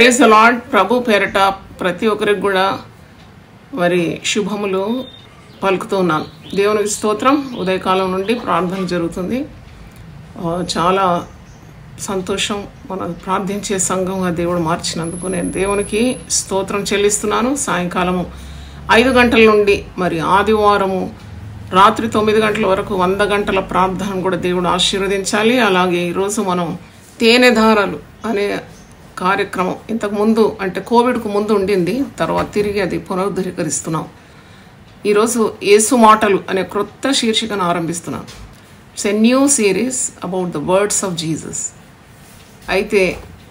Praise the lord ప్రభు పేరట ప్రతి ఒక్కరికి కూడా మరి శుభములు పలుకుతూ ఉన్నాను దేవునికి స్తోత్రం ఉదయకాలం నుండి ప్రార్థన జరుగుతుంది ఆ, చాలా సంతోషం మనం ప్రార్థించే సంఘంగా దేవుడు మార్చినందుకు నేను దేవునికి స్తోత్రం చెల్లిస్తున్నాను సాయంకాలము ఐదు గంటల నుండి మరి ఆదివారము రాత్రి తొమ్మిది గంటల వరకు వంద గంటల ప్రార్థన కూడా దేవుడు ఆశీర్వదించాలి అలాగే ఈరోజు మనం తేనెధారలు అనే కార్యక్రమం ఇంతకు ముందు అంటే కోవిడ్కు ముందు ఉండింది తర్వాత తిరిగి అది పునరుద్ధరీకరిస్తున్నాం ఈరోజు యేసు మాటలు అనే క్రొత్త శీర్షికను ఆరంభిస్తున్నాం it's a new series about the words of Jesus అయితే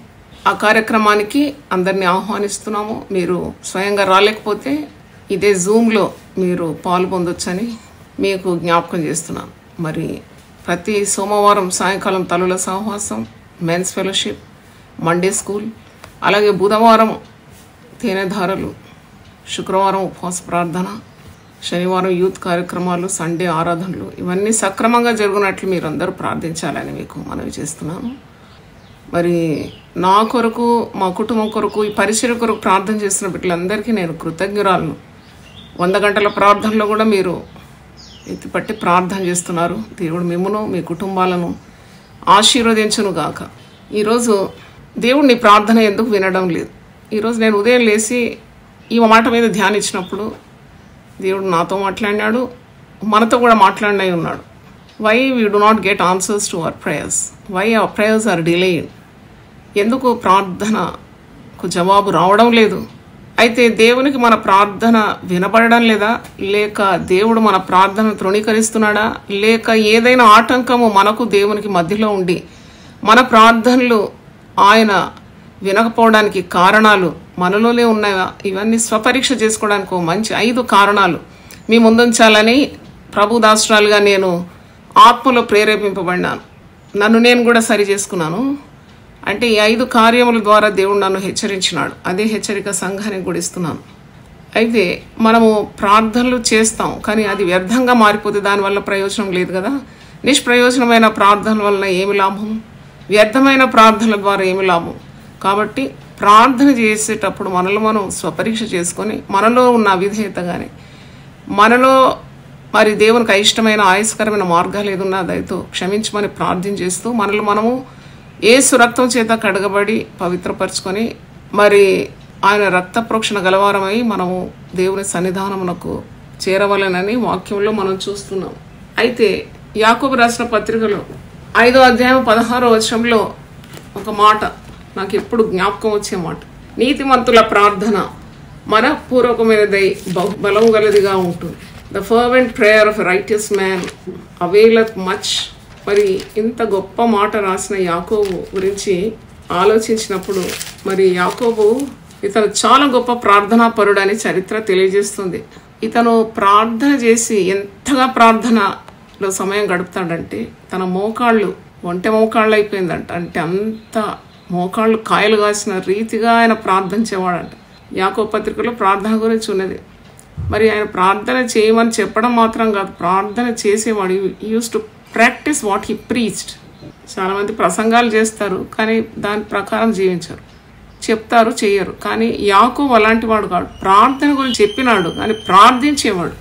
ఆ కార్యక్రమానికి అందరినీ ఆహ్వానిస్తున్నాము మీరు స్వయంగా రాలేకపోతే ఇదే జూమ్లో మీరు పాల్పొందొచ్చని మీకు జ్ఞాపకం చేస్తున్నాను మరి ప్రతి సోమవారం సాయంకాలం తలుల సహవాసం మెన్స్ ఫెలోషిప్ మండే స్కూల్ అలాగే బుధవారం తేనెధారలు శుక్రవారం ఉపవాస ప్రార్థన శనివారం యూత్ కార్యక్రమాలు సండే ఆరాధనలు ఇవన్నీ సక్రమంగా జరుగునట్లు మీరు అందరూ ప్రార్థించాలని మీకు మనవి చేస్తున్నాను మరి నా కొరకు మా కుటుంబం కొరకు ఈ పరిచయ కొరకు ప్రార్థన చేస్తున్న బిడ్డలందరికీ నేను కృతజ్ఞురాలను వంద గంటల ప్రార్థనలో కూడా మీరు ఎత్తిపట్టి ప్రార్థన చేస్తున్నారు దేవుడు మిమ్మును మీ కుటుంబాలను ఆశీర్వదించును గాక ఈరోజు దేవుడు నీ ప్రార్థన ఎందుకు వినడం లేదు ఈరోజు నేను ఉదయం లేచి ఈ మాట మీద ధ్యానించినప్పుడు దేవుడు నాతో మాట్లాడినాడు మనతో కూడా మాట్లాడినై ఉన్నాడు why we do not get answers to our prayers why our prayers are delayed ఎందుకు ప్రార్థనకు జవాబు రావడం లేదు అయితే దేవునికి మన ప్రార్థన వినబడడం లేదా లేక దేవుడు మన ప్రార్థన తృణీకరిస్తున్నాడా లేక ఏదైనా ఆటంకము మనకు దేవునికి మధ్యలో ఉండి మన ప్రార్థనలు ఆయన వినకపోవడానికి కారణాలు మనలోనే ఉన్నాయా ఇవన్నీ స్వపరీక్ష చేసుకోవడానికి ఒక మంచి ఐదు కారణాలు మీ ముందుంచాలని ప్రభు దాస్ట్రాలుగా నేను ఆత్మలో ప్రేరేపింపబడినాను నన్ను నేను కూడా సరి చేసుకున్నాను అంటే ఈ ఐదు కార్యముల ద్వారా దేవుడు నన్ను హెచ్చరించినాడు అదే హెచ్చరిక సంఘానికి కూడా ఇస్తున్నాను అయితే మనము ప్రార్థనలు చేస్తాం కానీ అది వ్యర్థంగా మారిపోతే దానివల్ల ప్రయోజనం లేదు కదా నిష్ప్రయోజనమైన ప్రార్థనల వలన ఏమి లాభం వ్యర్థమైన ప్రార్థనల ద్వారా ఏమి లాభం కాబట్టి ప్రార్థన చేసేటప్పుడు మనలో మనం స్వపరీక్ష చేసుకొని మనలో ఉన్న అవిధేయత కానీ మనలో మరి దేవునికి అయిష్టమైన ఆయుష్కరమైన మార్గాలు ఏదున్నా దయతో క్షమించమని ప్రార్థన చేస్తూ మనలో మనము ఏసు రక్తం చేత కడగబడి పవిత్రపరచుకొని మరి ఆయన రక్త ప్రోక్షణ గలవారమై మనము దేవుని సన్నిధానమునకు చేరవలనని వాక్యంలో మనం చూస్తున్నాం అయితే యాకోబు రాసిన పత్రికలో ఐదో అధ్యాయం పదహారో వచనంలో ఒక మాట నాకు ఎప్పుడు జ్ఞాపకం వచ్చే మాట నీతిమంతుల ప్రార్థన మనపూర్వకమైనదై బహు బలం గలదిగా ఉంటుంది the fervent prayer of righteous man availeth much మరి ఇంత గొప్ప మాట రాసిన యాకోబు గురించి ఆలోచించినప్పుడు మరి యాకోబు ఇతను చాలా గొప్ప ప్రార్థనా పరుడని చరిత్ర తెలియజేస్తుంది ఇతను ప్రార్థన చేసి ఎంతగా ప్రార్థనలో సమయం గడుపుతాడంటే తన మోకాళ్ళు ఒంటె మోకాళ్ళు అయిపోయిందంట అంటే అంత మోకాళ్ళు కాయలు కాసిన రీతిగా ఆయన ప్రార్థించేవాడంట యాకో పత్రికలో ప్రార్థన గురించి ఉన్నది మరి ఆయన ప్రార్థన చేయమని చెప్పడం మాత్రం కాదు ప్రార్థన చేసేవాడు use to practice what he preached చాలామంది ప్రసంగాలు చేస్తారు కానీ దాని ప్రకారం జీవించరు చెప్తారు చేయరు కానీ యాకోబు అలాంటి వాడు కాడు ప్రార్థన గురించి చెప్పినాడు కానీ ప్రార్థించేవాడు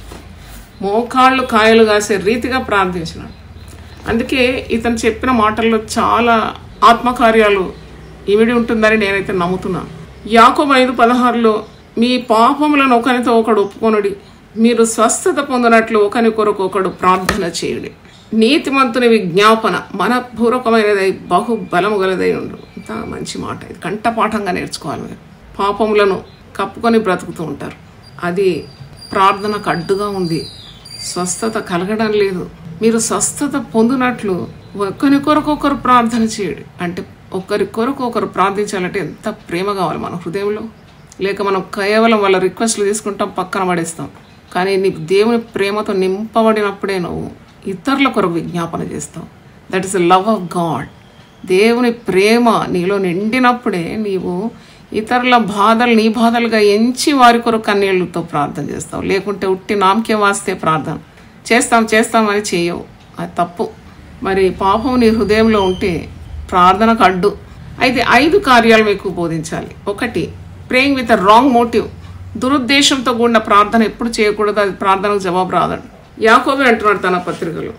మోకాళ్ళు కాయలు కాసే రీతిగా ప్రార్థించినాడు అందుకే ఇతను చెప్పిన మాటల్లో చాలా ఆత్మకార్యాలు ఇమిడి ఉంటుందని నేనైతే నమ్ముతున్నాను యాకోబు ఐదు పదహారులో మీ పాపములను ఒకరితో ఒకడు ఒప్పుకొనుడి మీరు స్వస్థత పొందినట్లు ఒకరి కొరకు ఒకడు ప్రార్థన చేయుడి నీతిమంతుని విజ్ఞాపన మనపూర్వకమైనదై బహు బలము గలదై ఉండు ఇంత మంచి మాట ఇది కంఠపాఠంగా నేర్చుకోవాలి మీరు పాపములను కప్పుకొని బ్రతుకుతూ ఉంటారు అది ప్రార్థనకు అడ్డుగా ఉంది స్వస్థత కలగడం లేదు మీరు స్వస్థత పొందినట్లు ఒకరి కొరకు ఒకరు ప్రార్థన చేయడు అంటే ఒకరి కొరకు ఒకరు ప్రార్థించాలంటే ఎంత ప్రేమ కావాలి మన హృదయంలో లేక మనం కేవలం వాళ్ళ రిక్వెస్ట్లు తీసుకుంటాం పక్కన పడేస్తాం కానీ నీ దేవుని ప్రేమతో నింపబడినప్పుడే నువ్వు ఇతరుల కొరకు విజ్ఞాపన చేస్తావు that is the love of God దేవుని ప్రేమ నీలో నిండినప్పుడే నీవు ఇతరుల బాధలు నీ బాధలుగా ఎంచి వారి కొరకు కన్నీళ్లతో ప్రార్థన చేస్తావు లేకుంటే ఉట్టి నామకే వాస్తే ప్రార్థన చేస్తాం చేస్తామని చేయవు అది తప్పు మరి పాపం నీ హృదయంలో ఉంటే ప్రార్థనకు అడ్డు అయితే ఐదు కార్యాలు మీకు బోధించాలి ఒకటి praying with a wrong motive దురుద్దేశంతో కూడిన ప్రార్థన ఎప్పుడు చేయకూడదు అది ప్రార్థనకు జవాబు రాదండి యాకోబే అంటున్నాడు తన పత్రికలో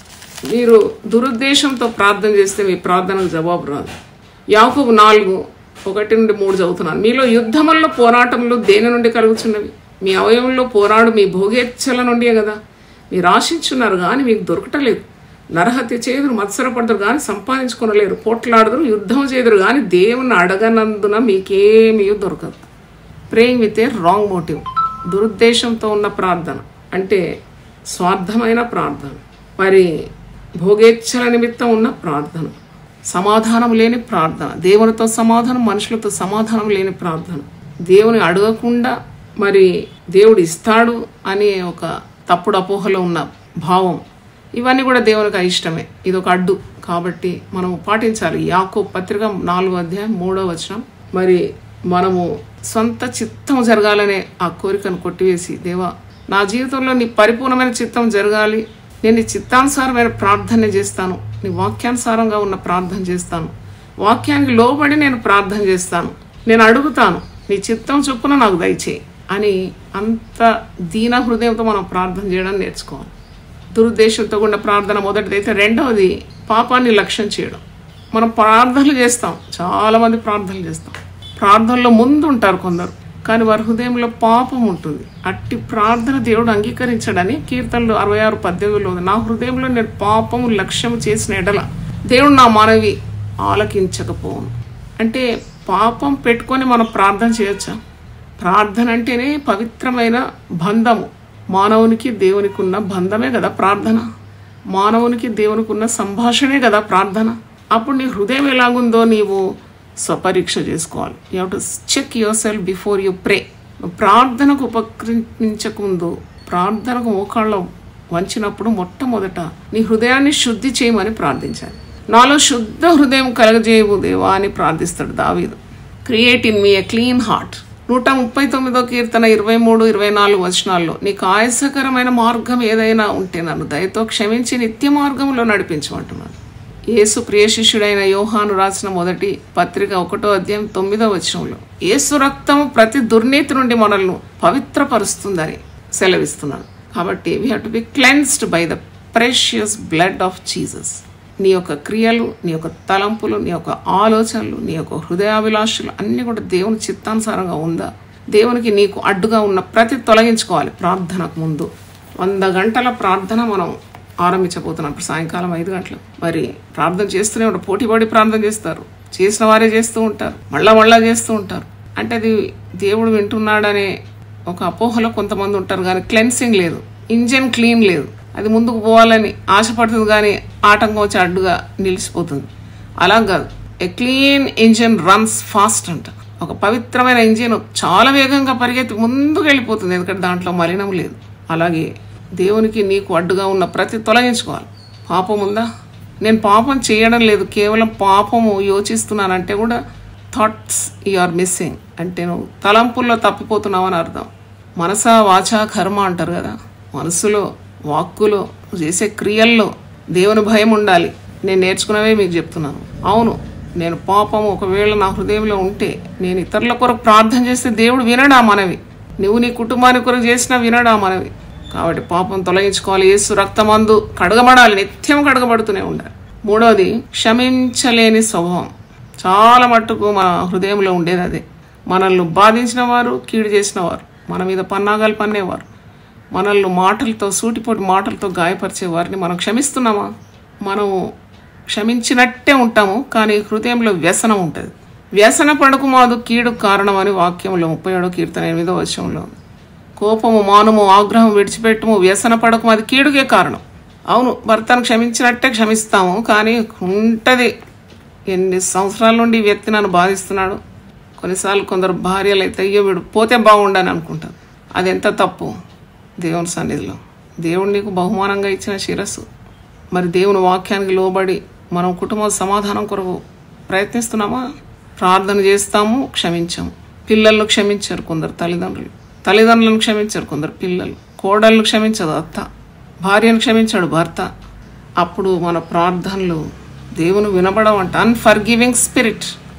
మీరు దురుద్దేశంతో ప్రార్థన చేస్తే మీ ప్రార్థనకు జవాబు రాదు యాకోబు నాలుగు ఒకటి నుండి మూడు చదువుతున్నాను మీలో యుద్ధముల్లో పోరాటంలో దేని నుండి కలుగుతున్నవి మీ అవయవంలో పోరాడు మీ భోగేచ్ఛల నుండియే కదా మీరు ఆశించున్నారు కానీ మీకు దొరకటలేదు నరహత్య చేదురు మత్సరపడదురు కానీ సంపాదించుకొనలేరు పోట్లాడుదురు యుద్ధం చేదురు కానీ దేవుని అడగనందున మీకేమీ దొరకదు praying with a wrong motive దురుద్దేశంతో ఉన్న ప్రార్థన అంటే స్వార్థమైన ప్రార్థన మరి భోగేచ్ఛల నిమిత్తం ఉన్న ప్రార్థన సమాధానం లేని ప్రార్థన దేవునితో సమాధానం మనుషులతో సమాధానం లేని ప్రార్థన దేవుని అడగకుండా మరి దేవుడు ఇస్తాడు అనే ఒక తప్పుడు అపోహలో ఉన్న భావం ఇవన్నీ కూడా దేవునికి అయిష్టమే ఇది ఒక అడ్డు కాబట్టి మనం పాటించాలి యాకో పత్రిక నాలుగో అధ్యాయం మూడో వచనం మరి మనము సొంత చిత్తం జరగాలనే ఆ కోరికను కొట్టివేసి దేవా నా జీవితంలో నీ పరిపూర్ణమైన చిత్తం జరగాలి నేను నీ చిత్తానుసారమైన ప్రార్థన చేస్తాను నీ వాక్యానుసారంగా ఉన్న ప్రార్థన చేస్తాను వాక్యానికి లోబడి నేను ప్రార్థన చేస్తాను నేను అడుగుతాను నీ చిత్తం చొప్పున నాకు దయచేయి అని అంత దీన హృదయంతో మనం ప్రార్థన చేయడం నేర్చుకోవాలి దురుద్దేశంతో కూడిన ప్రార్థన మొదటిదైతే రెండవది పాపాన్ని లక్ష్యం చేయడం మనం ప్రార్థనలు చేస్తాం చాలామంది ప్రార్థనలు చేస్తాం ప్రార్థనలో ముందు ఉంటారు కొందరు కానీ వారి హృదయంలో పాపం ఉంటుంది అట్టి ప్రార్థన దేవుడు అంగీకరించడని కీర్తనలు అరవై ఆరు పద్దెనిమిదిలో ఉంది నా హృదయంలో నేను పాపము లక్ష్యం చేసిన ఎడల దేవుడు నా మనవి ఆలకించకపోను అంటే పాపం పెట్టుకొని మనం ప్రార్థన చేయొచ్చా ప్రార్థన అంటేనే పవిత్రమైన బంధము మానవునికి దేవునికి ఉన్న బంధమే కదా ప్రార్థన మానవునికి దేవునికి ఉన్న సంభాషణే కదా ప్రార్థన అప్పుడు నీ హృదయం ఎలాగుందో నీవు స్వపరీక్ష చేసుకోవాలి you have to check yourself before you pray ప్రార్థనకు ఉపక్రమించకముందు ప్రార్థనకు మోకాళ్ళ వంచినప్పుడు మొట్టమొదట నీ హృదయాన్ని శుద్ధి చేయమని ప్రార్థించాలి నాలో శుద్ధ హృదయం కలగజేయవు దేవా అని ప్రార్థిస్తాడు Daveedu create in me a clean heart నూట ముప్పై తొమ్మిదో కీర్తన ఇరవై మూడు ఇరవై నాలుగు వచనాల్లో నీకు ఆయాసకరమైన మార్గం ఏదైనా ఉంటే నన్ను దయతో క్షమించి నిత్య మార్గంలో నడిపించమంటున్నాను యేసు ప్రియ శిష్యుడైన యోహాను రాసిన మొదటి పత్రిక ఒకటో అధ్యాయం తొమ్మిదో వచనంలో యేసు రక్తము ప్రతి దుర్నీతి నుండి మనల్ని పవిత్రపరుస్తుందని సెలవిస్తున్నాను కాబట్టి we have to be cleansed by the precious blood of Jesus నీ యొక్క క్రియలు నీ యొక్క తలంపులు నీ యొక్క ఆలోచనలు నీ యొక్క హృదయాభిలాషలు అన్నీ కూడా దేవుని చిత్తానుసారంగా ఉందా దేవునికి నీకు అడ్డుగా ఉన్న ప్రతి తొలగించుకోవాలి ప్రార్థనకు ముందు వంద గంటల ప్రార్థన మనం ఆరంభించబోతున్నాం ఇప్పుడు సాయంకాలం ఐదు గంటలు మరి ప్రార్థన చేస్తూనే ఉంటారు పోటీపడి ప్రార్థన చేస్తారు చేసిన వారే చేస్తూ ఉంటారు మళ్ళా మళ్ళా చేస్తూ ఉంటారు అంటే అది దేవుడు వింటున్నాడనే ఒక అపోహలో కొంతమంది ఉంటారు కానీ క్లెన్సింగ్ లేదు ఇంజన్ క్లీన్ లేదు అది ముందుకు పోవాలని ఆశపడుతుంది కానీ ఆటంకం వచ్చి అడ్డుగా నిలిచిపోతుంది అలా కాదు a clean engine runs fast అంట ఒక పవిత్రమైన ఇంజిన్ చాలా వేగంగా పరిగెత్తి ముందుకు వెళ్ళిపోతుంది ఎందుకంటే దాంట్లో మలినం లేదు అలాగే దేవునికి నీకు అడ్డుగా ఉన్న ప్రతి తొలగించుకోవాలి పాపం ఉందా నేను పాపం చేయడం లేదు కేవలం పాపము యోచిస్తున్నానంటే కూడా థాట్స్ యు ఆర్ మిస్సింగ్ అంటే నువ్వు తలంపుల్లో తప్పిపోతున్నావు అని అర్థం మనస వాచ కర్మ అంటారు కదా మనసులో వాక్కులో నువ్వు చేసే క్రియల్లో దేవుని భయం ఉండాలి నేను నేర్చుకున్నవే మీకు చెప్తున్నాను అవును నేను పాపం ఒకవేళ నా హృదయంలో ఉంటే నేను ఇతరుల కొరకు ప్రార్థన చేస్తే దేవుడు వినడా మనవి నువ్వు నీ కుటుంబాన్ని కొరకు చేసినా వినడా మనవి కాబట్టి పాపం తొలగించుకోవాలి యేసు రక్తమందు కడగబడాలి నిత్యం కడగబడుతూనే ఉండాలి మూడవది క్షమించలేని స్వభావం చాలా మట్టుకు మన హృదయంలో ఉండేది అదే మనల్ని బాధించిన వారు కీడు చేసిన వారు మన మీద పన్నాగాలు పన్నేవారు మనల్ని మాటలతో సూటిపోటి మాటలతో గాయపరిచే వారిని మనం క్షమిస్తున్నామా మనం క్షమించినట్టే ఉంటాము కానీ హృదయంలో వ్యసనం ఉంటుంది వ్యసన పడకు మాదు కీడు కారణం అని వాక్యంలో ముప్పై ఏడో కీర్తన ఎనిమిదో వచనంలో ఉంది కోపము మానము ఆగ్రహం విడిచిపెట్టము వ్యసన పడకము అది కీడుకే కారణం అవును భర్తను క్షమించినట్టే క్షమిస్తాము కానీ ఉంటది ఎన్ని సంవత్సరాల నుండి ఈ వ్యక్తి నన్ను బాధిస్తున్నాడు కొన్నిసార్లు కొందరు భార్యలు అయితే అయ్యో వీడు పోతే బాగుండని అనుకుంటారు అది ఎంత తప్పు దేవుని సన్నిధిలో దేవుడు నీకు బహుమానంగా ఇచ్చిన శిరస్సు మరి దేవుని వాక్యానికి లోబడి మనం కుటుంబ సమాధానం కొరకు ప్రయత్నిస్తున్నామా ప్రార్థన చేస్తాము క్షమించాము పిల్లలను క్షమించారు కొందరు తల్లిదండ్రులు తల్లిదండ్రులను క్షమించారు కొందరు పిల్లలు కోడళ్ళు క్షమించదు అత్త భార్యను క్షమించాడు భర్త అప్పుడు మన ప్రార్థనలు దేవుని వినబడవంట unforgiving spirit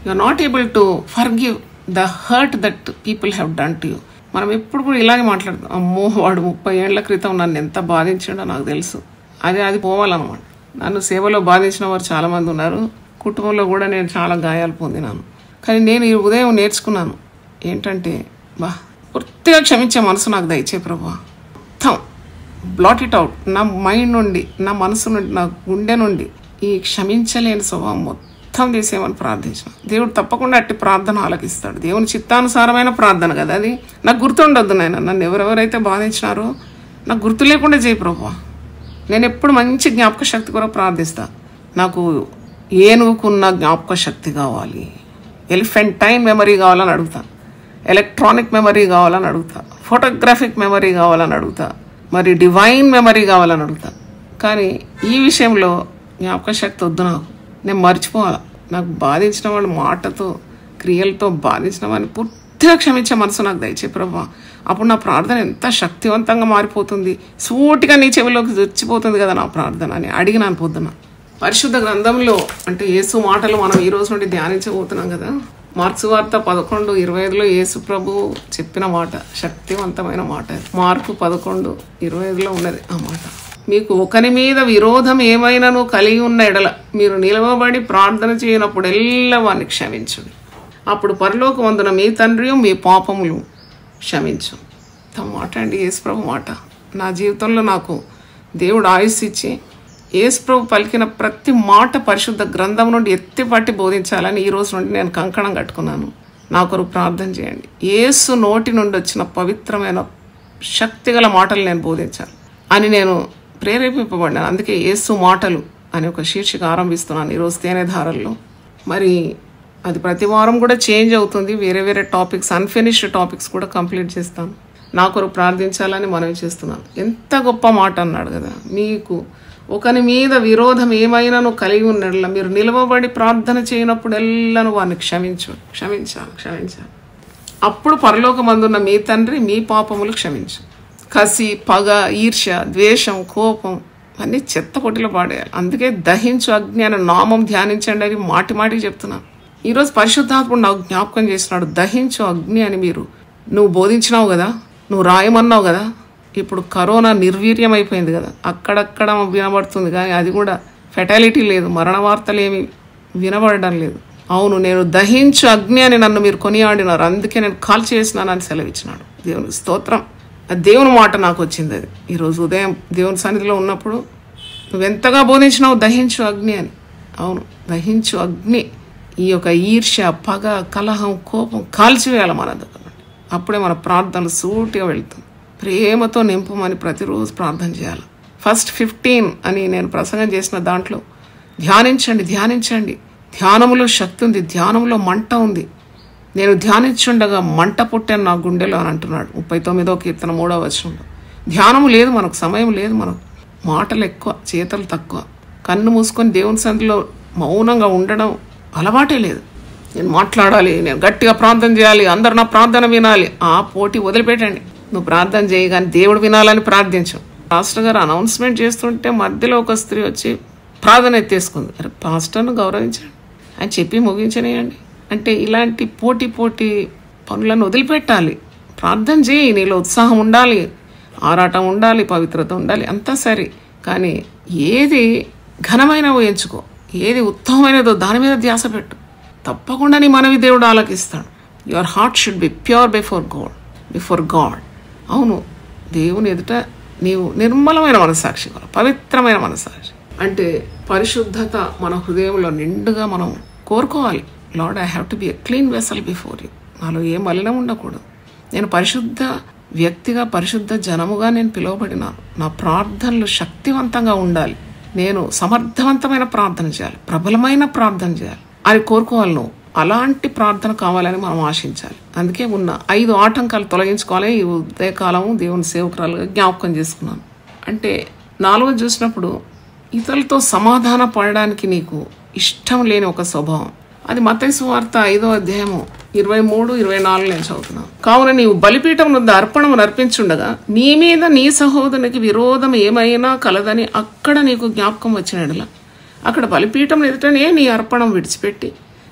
you are not able to forgive the hurt that people have done to you మనం ఎప్పుడు కూడా ఇలాగే మాట్లాడతాం అమ్మో వాడు ముప్పై ఏళ్ల క్రితం నన్ను ఎంత బాధించాడో నాకు తెలుసు అది అది పోవాలన్నమాట నన్ను సేవలో బాధించిన వారు చాలామంది ఉన్నారు కుటుంబంలో కూడా నేను చాలా గాయాలు పొందినాను కానీ నేను ఈ ఉదయం నేర్చుకున్నాను ఏంటంటే బా పూర్తిగా క్షమించే మనసు నాకు దయచే ప్రభా మొత్తం బ్లాట్ ఇట్ అవుట్ నా మైండ్ నుండి నా మనసు నుండి నా గుండె నుండి ఈ క్షమించలేని స్వభావం మొత్తం తీసేయమని ప్రార్థించిన దేవుడు తప్పకుండా అట్టి ప్రార్థన ఆలకిస్తాడు దేవుని చిత్తానుసారమైన ప్రార్థన కదా అది నాకు గుర్తుండొద్దు నాయన నన్ను ఎవరెవరైతే బాధించినారో నాకు గుర్తు లేకుండా చేయి ప్రభా నేను ఎప్పుడు మంచి జ్ఞాపక శక్తి కూడా ప్రార్థిస్తా నాకు ఏనుగుకున్న జ్ఞాపక శక్తి కావాలి ఎలిఫెంటైన్ మెమరీ కావాలని అడుగుతా ఎలక్ట్రానిక్ మెమరీ కావాలని అడుగుతా ఫోటోగ్రాఫిక్ మెమరీ కావాలని అడుగుతా మరి డివైన్ మెమరీ కావాలని అడుగుతా కానీ ఈ విషయంలో జ్ఞాపక శక్తి వద్దు నాకు నేను మర్చిపోవాలి నాకు బాధించిన వాళ్ళు మాటతో క్రియలతో బాధించిన వాడిని పూర్తిగా క్షమించే మనసు నాకు దయచే ప్రభా అప్పుడు నా ప్రార్థన ఎంత శక్తివంతంగా మారిపోతుంది సూటిగా నీ చెవిలోకి వచ్చిపోతుంది కదా నా ప్రార్థన అని అడిగినాను పొద్దున పరిశుద్ధ గ్రంథంలో అంటే యేసు మాటలు మనం ఈ రోజు నుండి ధ్యానించబోతున్నాం కదా మార్క్స్ వార్త పదకొండు ఇరవై ఐదులో యేసు ప్రభు చెప్పిన మాట శక్తివంతమైన మాట అది. మార్కు పదకొండు ఇరవై ఐదులో ఉన్నది ఆ మాట మీకు ఒకరి మీద విరోధం ఏమైనాను కలిగి ఉన్న ఎడల మీరు నిలవబడి ప్రార్థన చేయనప్పుడు ఎల్ల వాడిని క్షమించుడి అప్పుడు పరలోక వందున మీ తండ్రి మీ పాపములు క్షమించు తమ మాట అండి యేసుప్రభు మాట నా జీవితంలో నాకు దేవుడు ఆయుస్ ఇచ్చి యేసుప్రభు పలికిన ప్రతి మాట పరిశుద్ధ గ్రంథం నుండి ఎత్తిపట్టి బోధించాలని ఈ రోజు నుండి నేను కంకణం కట్టుకున్నాను నా కొరకు ప్రార్థన చేయండి యేసు నోటి నుండి వచ్చిన పవిత్రమైన శక్తిగల మాటలు నేను బోధించాను అని నేను ప్రేరేపింపబడినాను అందుకే యేసు మాటలు అని ఒక శీర్షిక ఆరంభిస్తున్నాను ఈరోజు తేనెధారల్లో మరి అది ప్రతి వారం కూడా చేంజ్ అవుతుంది వేరే వేరే టాపిక్స్ అన్ఫినిష్డ్ టాపిక్స్ కూడా కంప్లీట్ చేస్తాను నా కొరకు ప్రార్థించాలని మనవి చేస్తున్నాను ఎంత గొప్ప మాట అన్నాడు కదా మీకు ఒకని మీద విరోధం ఏమైనాను కలిగి ఉన్నట్ల మీరు నిలవబడి ప్రార్థన చేయనప్పుడు ఎల్లను వారిని క్షమించు క్షమించాలి క్షమించాలి అప్పుడు పరలోకమందున్న మీ తండ్రి మీ పాపములు క్షమించు కసి పగ ఈర్ష్య ద్వేషం కోపం అన్నీ చెత్త పొట్టిలో పాడేయాలి అందుకే దహించు అగ్ని అనే నామం ధ్యానించండి అని మాటి మాటికి చెప్తున్నాను ఈరోజు పరిశుద్ధాత్ముడు నాకు జ్ఞాపకం చేసినాడు దహించు అగ్ని అని మీరు నువ్వు బోధించినావు కదా నువ్వు రాయమన్నావు కదా ఇప్పుడు కరోనా నిర్వీర్యం అయిపోయింది కదా అక్కడక్కడ వినబడుతుంది కానీ అది కూడా ఫెటాలిటీ లేదు మరణ వార్తలు ఏమి వినబడడం లేదు అవును నేను దహించు అగ్ని అని నన్ను మీరు కొనియాడినారు అందుకే నేను కాల్ చేసినానని సెలవిచ్చినాడు దేవుని స్తోత్రం అది దేవుని మాట నాకు వచ్చింది అది ఈరోజు ఉదయం దేవుని సన్నిధిలో ఉన్నప్పుడు నువ్వెంతగా బోధించినావు దహించు అగ్ని అని అవును దహించు అగ్ని ఈ యొక్క ఈర్ష్య పగ కలహం కోపం కాల్చివేయాలి మన దగ్గర నుండి. అప్పుడే మన ప్రార్థనలు సూటిగా వెళ్తుంది ప్రేమతో నింపమని ప్రతిరోజు ప్రార్థన చేయాలి ఫస్ట్ ఫిఫ్టీన్ అని నేను ప్రసంగం చేసిన దాంట్లో ధ్యానించండి ధ్యానించండి ధ్యానములో శక్తి ఉంది ధ్యానంలో మంట ఉంది నేను ధ్యానించుండగా మంట పుట్టాను నా గుండెలో అని అంటున్నాడు ముప్పై తొమ్మిదో కీర్తన మూడవ వచనంలో ధ్యానము లేదు మనకు సమయం లేదు మనకు మాటలు ఎక్కువ చేతలు తక్కువ కన్ను మూసుకొని దేవుని సంధిలో మౌనంగా ఉండడం అలవాటే లేదు నేను మాట్లాడాలి నేను గట్టిగా ప్రార్థన చేయాలి అందరు నా ప్రార్థన వినాలి ఆ పోటీ వదిలిపెట్టండి నువ్వు ప్రార్థన చేయి కానీ దేవుడు వినాలని ప్రార్థించు పాస్టర్ గారు అనౌన్స్మెంట్ చేస్తుంటే మధ్యలో ఒక స్త్రీ వచ్చి ప్రార్థన ఎత్తేసుకుంది అరే పాస్టర్ను గౌరవించండి అని చెప్పి ముగించనియండి అంటే ఇలాంటి పోటీ పోటీ పనులను వదిలిపెట్టాలి ప్రార్థన చేయి నీలో ఉత్సాహం ఉండాలి ఆరాటం ఉండాలి పవిత్రత ఉండాలి అంతా సరే కానీ ఏది ఘనమైనవో ఎంచుకో ఏది ఉత్తమమైనదో దాని మీద ధ్యాస పెట్టు తప్పకుండా నీ మనవి దేవుడు ఆలకిస్తాడు your heart should be pure before God before God అవును దేవుని ఎదుట నీవు నిర్మలమైన మనసాక్షి కొర పవిత్రమైన మనసాక్షి అంటే పరిశుద్ధత మన హృదయంలో నిండుగా మనం కోరుకోవాలి Lord I have to be a clean vessel before you నాలో ఏ మలినం ఉండకూడదు నేను పరిశుద్ధ వ్యక్తిగా పరిశుద్ధ జనముగా నేను పిలువబడినాను నా ప్రార్థనలు శక్తివంతంగా ఉండాలి నేను సమర్థవంతమైన ప్రార్థన చేయాలి ప్రబలమైన ప్రార్థన చేయాలి అని కోరుకోవాలి నువ్వు అలాంటి ప్రార్థన కావాలని మనం ఆశించాలి అందుకే ఉన్న ఐదు ఆటంకాలు తొలగించుకోవాలి ఈ ఉదయకాలము దేవుని సేవకురాలుగా జ్ఞాపకం చేసుకున్నాను అంటే నాలుగో చూసినప్పుడు ఇతరులతో సమాధాన పడడానికి నీకు ఇష్టం లేని ఒక స్వభావం అది మతైసు వార్త ఐదో అధ్యాయము ఇరవై మూడు ఇరవై నాలుగు నేను చదువుతున్నాను కావున నీవు బలిపీఠం వద్ద అర్పణము నర్పించుండగా నీ మీద నీ సహోదరునికి విరోధం ఏమైనా కలదని అక్కడ నీకు జ్ఞాపకం వచ్చినట్లా అక్కడ బలిపీఠం ఎదుటనే నీ అర్పణం విడిచిపెట్టి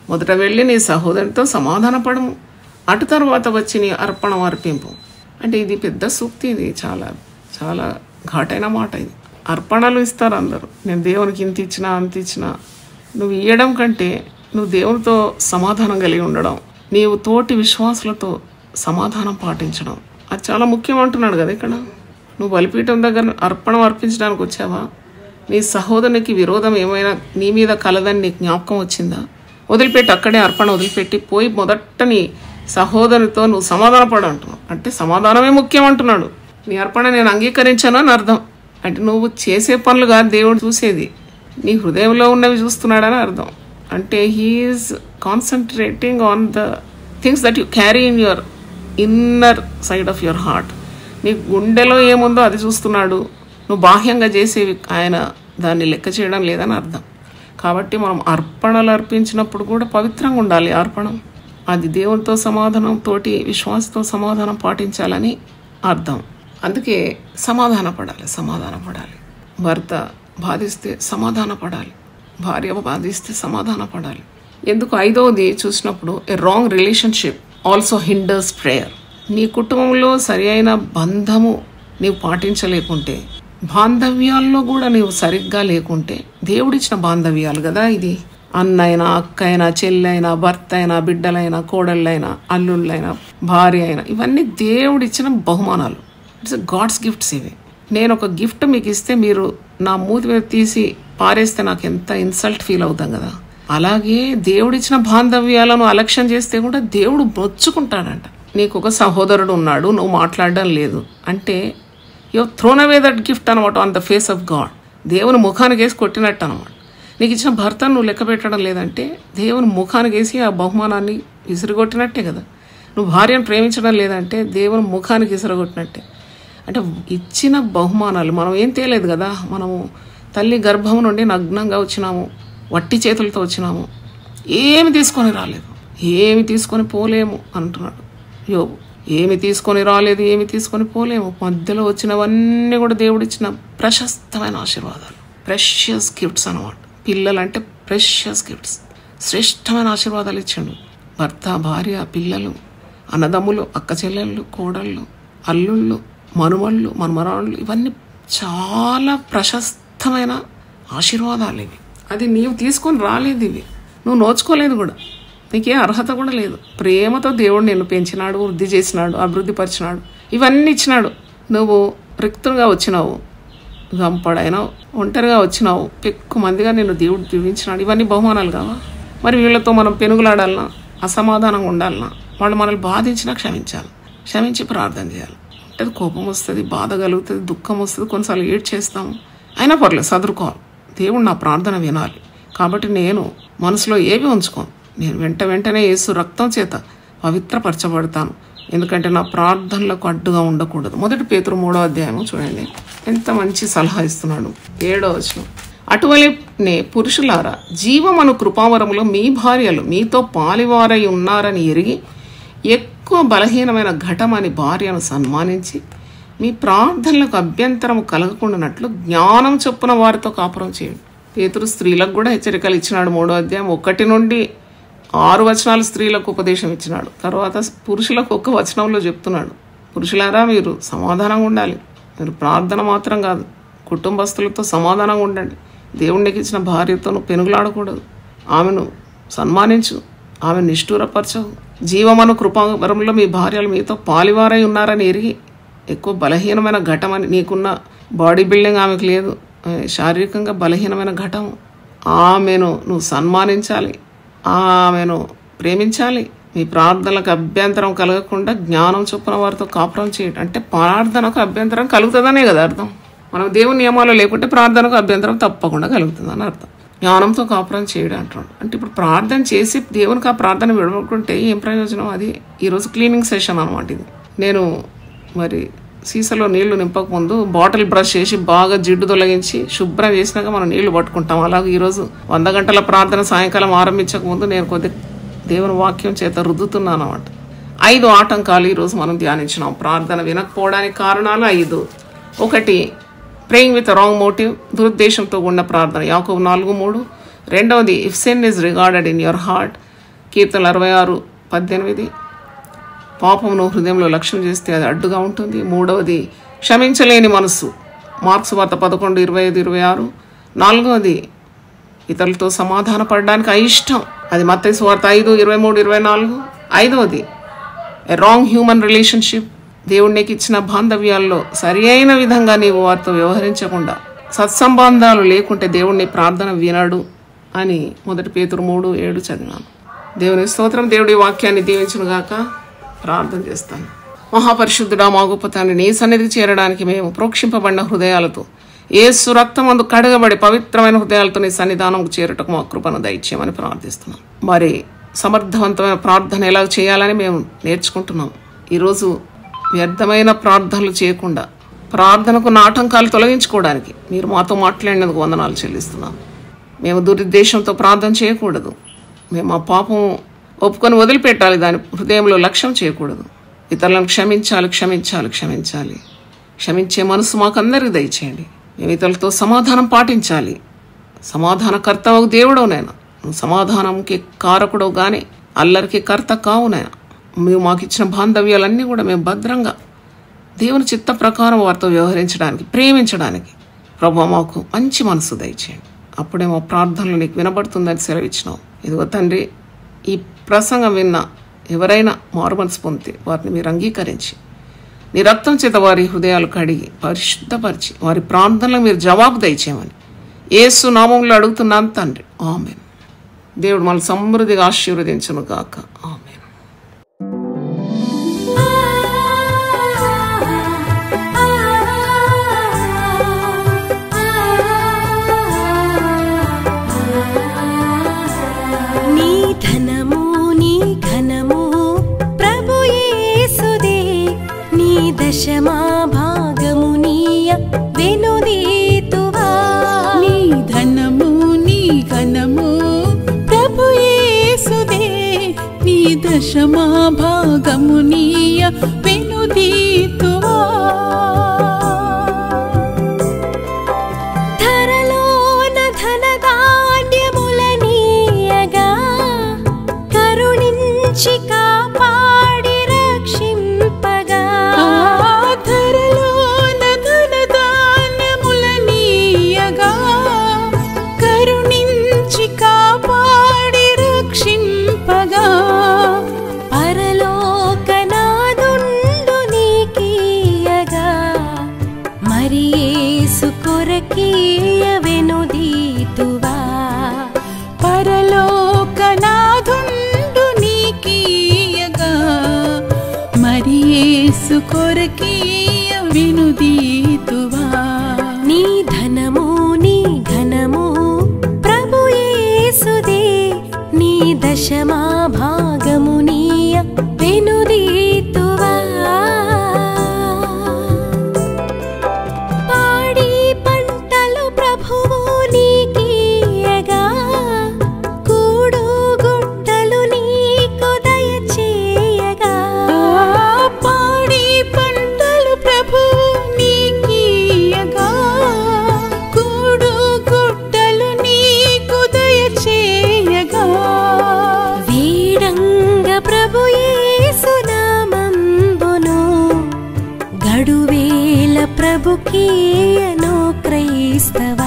మొదట వెళ్ళి నీ సహోదరునితో సమాధానపడము అటు తర్వాత వచ్చి నీ అర్పణ అర్పింపు అంటే ఇది పెద్ద సూక్తి ఇది చాలా చాలా ఘాటైన మాట ఇది అర్పణలు ఇస్తారు అందరూ నేను దేవునికి ఇంత ఇచ్చినా అంత ఇచ్చినా నువ్వు ఇవ్వడం కంటే నువ్వు దేవునితో సమాధానం కలిగి ఉండడం నీవు తోటి విశ్వాసులతో సమాధానం పాటించడం అది చాలా ముఖ్యం అంటున్నాడు కదా ఇక్కడ నువ్వు బలిపీఠం దగ్గర అర్పణం అర్పించడానికి వచ్చావా నీ సహోదరునికి విరోధం ఏమైనా నీ మీద కలదని నీకు జ్ఞాపకం వచ్చిందా వదిలిపెట్టి అక్కడే అర్పణ వదిలిపెట్టి పోయి మొదట నీ సహోదరునితో నువ్వు సమాధానపడు అంటున్నావు అంటే సమాధానమే ముఖ్యం అంటున్నాడు నీ అర్పణ నేను అంగీకరించాను అని అర్థం అంటే నువ్వు చేసే పనులు కాదు దేవుడు చూసేది నీ హృదయంలో ఉన్నవి చూస్తున్నాడని అర్థం అంటే he is concentrating on the things that you carry in your inner side of your heart నీ గుండెలో ఏముందో అది చూస్తున్నాడు నువ్వు బాహ్యంగా చేసేవి ఆయన దాన్ని లెక్క చేయడం లేదని అర్థం కాబట్టి మనం అర్పణలు అర్పించినప్పుడు కూడా పవిత్రంగా ఉండాలి అర్పణం అది దేవునితో సమాధానం తోటి విశ్వాసంతో సమాధానం పాటించాలని అర్థం అందుకే సమాధాన పడాలి సమాధాన పడాలి భర్త బాధిస్తే సమాధాన పడాలి భార్య బాధిస్తే సమాధాన పడాలి ఎందుకు ఐదవది చూసినప్పుడు a wrong relationship also hinders prayer నీ కుటుంబంలో సరి అయిన బంధము నీవు పాటించలేకుంటే బాంధవ్యాల్లో కూడా నీవు సరిగ్గా లేకుంటే దేవుడిచ్చిన బాంధవ్యాలు కదా ఇది అన్నైనా అక్కైనా చెల్లైనా భర్త అయినా బిడ్డలైనా కోడళ్ళైనా అల్లుళ్ళైనా భార్య అయినా ఇవన్నీ దేవుడిచ్చిన బహుమానాలు ఇట్స్ గాడ్స్ గిఫ్ట్స్ ఇవి నేను ఒక గిఫ్ట్ మీకు ఇస్తే మీరు నా మూతి మీద తీసి పారేస్తే నాకు ఎంత ఇన్సల్ట్ ఫీల్ అవుతాం కదా అలాగే దేవుడిచ్చిన బాంధవ్యాలను అలక్ష్యం చేస్తే కూడా దేవుడు బొచ్చుకుంటాడంట నీకు ఒక సహోదరుడు ఉన్నాడు నువ్వు మాట్లాడడం లేదు అంటే you thrown away that gift అనమాట on the face of God దేవుని ముఖానికి వేసి కొట్టినట్టు అనమాట నీకు ఇచ్చిన భర్తను నువ్వు లెక్క పెట్టడం లేదంటే దేవుని ముఖానికి వేసి ఆ బహుమానాన్ని విసిరిగొట్టినట్టే కదా నువ్వు భార్యను ప్రేమించడం లేదంటే దేవుని ముఖానికి విసిరగొట్టినట్టే అంటే ఇచ్చిన బహుమానాలు మనం ఏం తేలేదు కదా మనము తల్లి గర్భం నుండి నగ్నంగా వచ్చినాము వట్టి చేతులతో వచ్చినాము ఏమి తీసుకొని రాలేదు ఏమి తీసుకొని పోలేము అంటున్నాడు యోబు ఏమి తీసుకొని రాలేదు ఏమి తీసుకొని పోలేము మధ్యలో వచ్చినవన్నీ కూడా దేవుడిచ్చిన ప్రశస్తమైన ఆశీర్వాదాలు ప్రెషియస్ గిఫ్ట్స్ అన్నమాట పిల్లలంటే ప్రెషియస్ గిఫ్ట్స్ శ్రేష్టమైన ఆశీర్వాదాలు ఇచ్చాడు భర్త భార్య పిల్లలు అన్నదమ్ములు అక్క చెల్లెళ్ళు కోడళ్ళు అల్లుళ్ళు మనుమళ్ళు మనుమరాళ్ళు ఇవన్నీ చాలా ప్రశస్తమైన ఆశీర్వాదాలు ఇవి అది నీవు తీసుకొని రాలేదు ఇవి నువ్వు నోచుకోలేదు కూడా నీకే అర్హత కూడా లేదు ప్రేమతో దేవుడు నిన్ను పెంచినాడు వృద్ధి చేసినాడు అభివృద్ధి పరిచినాడు ఇవన్నీ ఇచ్చినాడు నువ్వు రిక్తులుగా వచ్చినావు గంపడైనావు ఒంటరిగా వచ్చినావు ఎక్కువ మందిగా నిన్ను దేవుడు దీవించినాడు ఇవన్నీ బహుమానాలు కావా మరి వీళ్ళతో మనం పెనుగులాడాలన్నా అసమాధానంగా ఉండాలన్నా వాళ్ళు మనల్ని బాధించినా క్షమించాలి క్షమించి ప్రార్థన చేయాలి అంటే కోపం వస్తుంది బాధ కలుగుతుంది దుఃఖం వస్తుంది కొన్నిసార్లు ఏడ్ చేస్తాము అయినా పర్లేదు చదువుకోవాలి దేవుడు నా ప్రార్థన వినాలి కాబట్టి నేను మనసులో ఏవి ఉంచుకోను నేను వెంట వెంటనే యేసు రక్తం చేత పవిత్రపరచబడతాను ఎందుకంటే నా ప్రార్థనలకు అడ్డుగా ఉండకూడదు మొదటి పేతురు మూడో అధ్యాయం చూడండి ఎంత మంచి సలహా ఇస్తున్నాడు ఏడో వచనం అటువలనే పురుషులారా జీవమను కృపావరములో మీ భార్యలు మీతో పాలివారై ఉన్నారని ఎరిగి ఎక్కువ బలహీనమైన ఘటమని భార్యను సన్మానించి మీ ప్రార్థనలకు అభ్యంతరం కలగకుండానట్లు జ్ఞానం చొప్పున వారితో కాపురం చేయండి పేతురు స్త్రీలకు కూడా హెచ్చరికలు ఇచ్చినాడు మూడో అధ్యాయం ఒకటి నుండి ఆరు వచనాలు స్త్రీలకు ఉపదేశం ఇచ్చినాడు తర్వాత పురుషులకు ఒక్క వచనంలో చెప్తున్నాడు పురుషులారా మీరు సమాధానంగా ఉండాలి మీరు ప్రార్థన మాత్రం కాదు కుటుంబస్తులతో సమాధానంగా ఉండండి దేవుడికి ఇచ్చిన భార్యతో నువ్వు పెనుగులాడకూడదు ఆమెను సన్మానించు ఆమె నిష్ఠూరపరచవు జీవమను కృపావరంలో మీ భార్యలు మీతో పాలివారై ఉన్నారని ఎరిగి ఎక్కువ బలహీనమైన ఘటమని నీకున్న బాడీ బిల్డింగ్ ఆమెకు లేదు ఆమె శారీరకంగా బలహీనమైన ఘటం ఆమెను నువ్వు సన్మానించాలి ఆమెను ప్రేమించాలి మీ ప్రార్థనలకు అభ్యంతరం కలగకుండా జ్ఞానం చొప్పున వారితో కాపురం చేయడం అంటే ప్రార్థనకు అభ్యంతరం కలుగుతుందనే కదా అర్థం మనం దేవుని నియమాలు లేకుంటే ప్రార్థనకు అభ్యంతరం తప్పకుండా కలుగుతుందని అర్థం జ్ఞానంతో కాపురం చేయడం అంటున్నాడు అంటే ఇప్పుడు ప్రార్థన చేసి దేవునికి ఆ ప్రార్థన విడవకుంటే ఏం ప్రయోజనం అది ఈరోజు క్లీనింగ్ సెషన్ అనమాట ఇది నేను మరి సీసాలో నీళ్లు నింపక ముందు బాటిల్ బ్రష్ చేసి బాగా జిడ్డు తొలగించి శుభ్రం చేసినాక మనం నీళ్లు పట్టుకుంటాం అలాగే ఈరోజు వంద గంటల ప్రార్థన సాయంకాలం ఆరంభించక ముందు నేను కొద్ది దేవుని వాక్యం చేత రుద్దుతున్నాను అనమాట ఐదు ఆటంకాలు ఈరోజు మనం ధ్యానించినాం ప్రార్థన వినకపోవడానికి కారణాలు ఐదు ఒకటి ప్రేయింగ్ విత్ రాంగ్ మోటివ్ దురుద్దేశంతో ఉన్న ప్రార్థన యాకోబు నాలుగు మూడు రెండవది if sin is regarded in your heart కీర్తనలు అరవై ఆరు పద్దెనిమిది పాపమును హృదయంలో లక్ష్యం చేస్తే అది అడ్డుగా ఉంటుంది మూడవది క్షమించలేని మనసు మార్క్స్ వార్త పదకొండు ఇరవై ఐదు ఇరవై ఆరు నాలుగవది ఇతరులతో సమాధాన పడడానికి అయిష్టం అది మత్తయి వార్త ఐదు ఇరవై మూడు ఇరవై నాలుగు ఐదవది ఎ రాంగ్ హ్యూమన్ రిలేషన్షిప్ దేవుడు నీకు ఇచ్చిన బాంధవ్యాల్లో సరి అయిన విధంగా నీవు వారితో వ్యవహరించకుండా సత్సంబంధాలు లేకుంటే దేవుడిని ప్రార్థన వినడు అని మొదటి పేతురు మూడు ఏడు చదివాను దేవుని స్తోత్రం దేవుడి వాక్యాన్ని దీవించును గాక ప్రార్థన చేస్తాను మహాపరిశుద్ధుడా మా గొప్ప తండ్రి నీ సన్నిధికి చేరడానికి మేము ప్రోక్షింపబడిన హృదయాలతో ఏసు రక్తమందు కడగబడి పవిత్రమైన హృదయాలతో నీ సన్నిధానం చేరుటకు మా కృపను దయచేయమని ప్రార్థిస్తున్నాం మరి సమర్థవంతమైన ప్రార్థన ఎలా చేయాలని మేము నేర్చుకుంటున్నాం ఈరోజు వ్యర్థమైన ప్రార్థనలు చేయకుండా ప్రార్థనకు ఆటంకాలు తొలగించుకోవడానికి మీరు మాతో మాట్లాడినందుకు వందనాలు చెల్లిస్తున్నాం మేము దురుద్దేశంతో ప్రార్థన చేయకూడదు మేము ఆ పాపం ఒప్పుకొని వదిలిపెట్టాలి దాని హృదయంలో లక్ష్యం చేయకూడదు ఇతరులను క్షమించాలి క్షమించాలి క్షమించాలి క్షమించే మనసు మాకందరికి దయచేయండి మేము ఇతరులతో సమాధానం పాటించాలి సమాధానకర్త ఒక దేవుడవు నేను నువ్వు సమాధానంకి కారకుడవు కానీ అల్లరికి కర్త కావు నేను మేము మాకు ఇచ్చిన బాంధవ్యాలన్నీ కూడా మేము భద్రంగా దేవుని చిత్త ప్రకారం వారితో వ్యవహరించడానికి ప్రేమించడానికి ప్రభు మాకు మంచి మనసు దయచేయండి అప్పుడే మా ప్రార్థనలు నీకు వినబడుతుందని సెలవిచ్చినావు ఇదిగో తండ్రి ఈ ప్రసంగం విన్న ఎవరైనా మారు మనసు పొందితే వారిని మీరు అంగీకరించి నీ రక్తం చేత వారి హృదయాలు కడిగి పరిశుద్ధపరిచి వారి ప్రార్థనలకు మీరు జవాబు దయచేయమని ఏసు నామంలో అడుగుతున్నాను తండ్రి ఆమెన్ దేవుడు మన సమృద్ధిగా ఆశీర్వదించును గాక ఆమెన్ నీ ధనము నీ ఘనము ప్రభు యేసుదే నీ దశమా భాగము నీయ వెనుదీతువా నీ ధనము నీ ఘనము ప్రభు యేసుదే నీ దశమా భాగము నీయ వెనుదీతువా ధరలోన ధనధాన్యములనీయగా కరుణించి కాపాడి రక్షింపగా ఆధరలోన ధనధాన్యములనీయగా కరుణించి కాపాడి రక్షింపగా పరలోకనాదుండు నీకీయగా మరి యేసు కొరకీయ వెనుదీతువా పరలోకనాథుండు నీకీయగా మరి యేసు కొరకీయ వినుదీతువా నీ ధనము నీ ఘనము ప్రభు యేసుదే నీ దశమా భాగము నీయ వెనుదీతువా పాడి పంటలు ప్రభువు నీకీయగా కూడు గుట్టలు నీకు దయచేయగా పాడి పంటలు ప్రభు నీకీయగా కూడు గుట్టలు నీకు దయచేయగా వీడంగ ప్రభు యేసునామంబును గడువేల ప్రభుకీయను క్రైస్తవా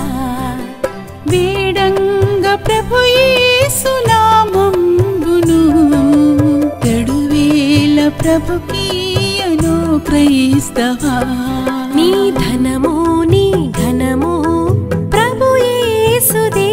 వేడంగ ప్రభు యేసునామంబును గడువేల ప్రభుకీయను క్రైస్తవా నీ ధనము నీ ఘనము ప్రభు యేసుదే